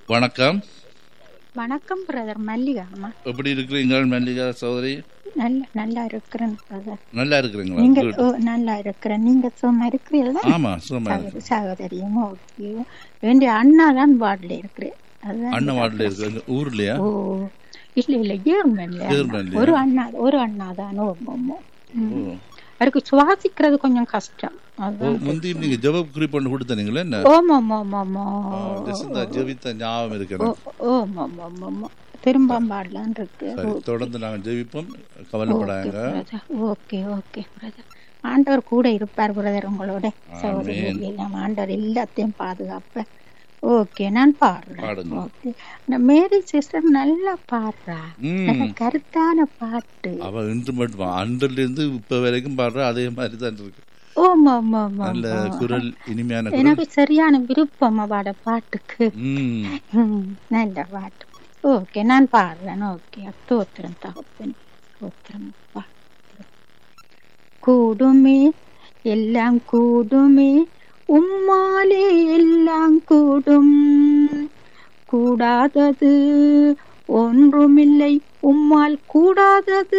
வணக்கம் வணக்கம் பிரதர் மல்லிகா அம்மா எப்படி இருக்கிறீங்க மல்லிகா சௌதரி நல்ல நல்லா இருக்கிறேன் பிரதர் நல்லா இருக்கிறீங்களா நீங்க Good. ஓ, நல்லா இருக்கிறேன் நீங்க சும்மா இருக்கிறீங்களா ஆமா சும்மா சகோதரி சகோதரியும் ஓகே வேண்டிய அண்ணா தான் வார்டில் இருக்கிறேன் அதுதான் அண்ணன் வார்டில் இருக்கிற ஊர்லயா ஓ இல்ல இல்ல ஜெர்மன்ல ஜெர்மன்லயா? ஒரு அண்ணா ஒரு அண்ணா தான் ஓ, ஓ, ஓ. ம். ஓ. அவருக்கு சுவாசிக்கிறது கொஞ்சம் கஷ்டம் ஓ, அதுதான் முந்தி நீங்க ஜெப குறிப்பு ஒன்று கொடுத்தனீங்களே என்ன ஓமோ ஓமோ ஆ, ஜெசிந்தா ஜெபித்த ஞாபகம் ஓ இருக்கிறேன் ஓமோ ஓமோ திரும்ப பாடலான் இருக்கு சரி தொடர்ந்து நாங்கள் ஜெபிப்போம் கவலைப்படாங்க ஓகே ஓகே பிரதர் ஆண்டவர் கூட இருப்பார் பிரதர் உங்களோட சகோதரி எல்லாம் ஆண்டவர் எல்லாத்தையும் பாதுகாப்பார் ஓகே நான் பாடுறேன் பாடுங்க. ஓகே இந்த மேரி சிஸ்டர் நல்லா பாடுறா ம் நல்ல கருத்தான பாட்டு அவ இன்று மட்டும் அன்றில இருந்து இப்ப வரைக்கும் பாடுற அதே மாதிரி தான் இருக்கு ஓமா ஆமா ஆமா நல்ல குரல் இனிமையான குரல் எனக்கு சரியான விருப்பம் அவட பாட்டுக்கு ம் ம், நல்ல பாட்டு ஓகே நான் பாடுறேன் ஓகே தோத்திரம் தகப்பன் தோத்திரம் அப்பா. கூடுமே எல்லாம் கூடுமே உம்மாலே எல்லாம் கூடும் கூடாதது ஒன்றுமில்லை உம்மால் கூடாதது